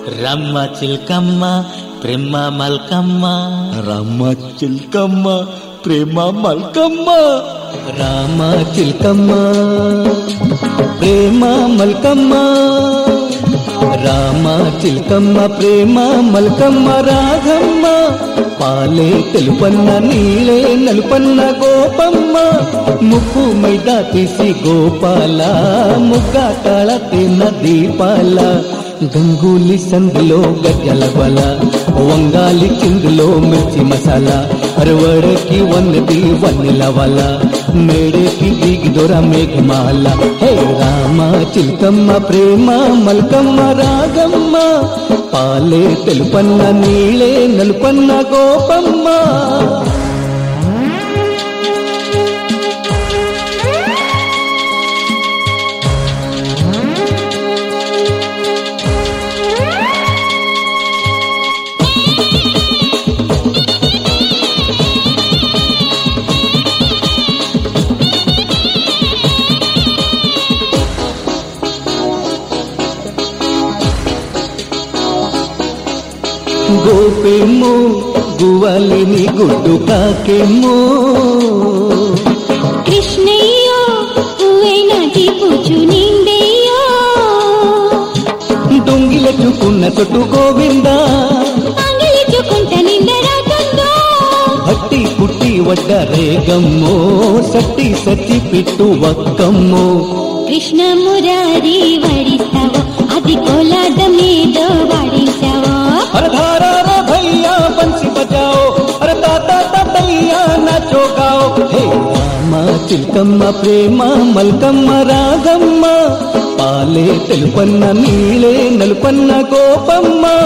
రమ్మ చిల్కమ్మ ప్రేమ మల్కమ్మ రమ్మ చిల్కమ్మ ప్రేమ మల్కమ్మ రామ చిల్కమ్మ ప్రేమ మల్కమ్మ రామ చిల్కమ్మ ప్రేమ మల్కమ్మ రాధమ్మ పాలే తెలుపన్న నీళ్ళే నలుపన్న గోపమ్మ ముక్కు మైదా తీసి గోపాల ముగ్గ తాళ తిన్న దీపాల గంగూలి సందులో గజ్జల బల వంగాలి చిందులో మిర్చి మసాలా అరవడకి వన్నది వన్నెల వల మేడకి దిగి దొర మేఘమాల హే రామ చిల్కమ్మ ప్రేమ మల్కమ్మ రాగమ్మ పాలే తెలుపన్న నీళ్ళే నలుపన్న గోపమ్మ గోపెమ్ము గువలిని గుడ్డు కాకెమ్ము కృష్ణయ్యో పువ్వే నాటి పూచు నిండయ్యో దొంగిలెట్టుకున్న తొట్టు గోవింద అంగిలిచుకుంట నిండరాకుందో హట్టి పుట్టి వడ్డ రేగమ్మో సట్టి సచ్చి పిట్టు వక్కమ్మో కృష్ణ మురారి వడిస్తావో అది కోలాద మీద వాడించావో అరధారా రే భయ్యా బన్సి బజాओ అరే తాతా తాతయ్యా నాచో గాओ హే రామ చిల్కమ్మ ప్రేమ మల్కమ్మ రాగమ్మ పాలే తెలుపన్న నీళ్ళే నలుపన్న గోపమ్మ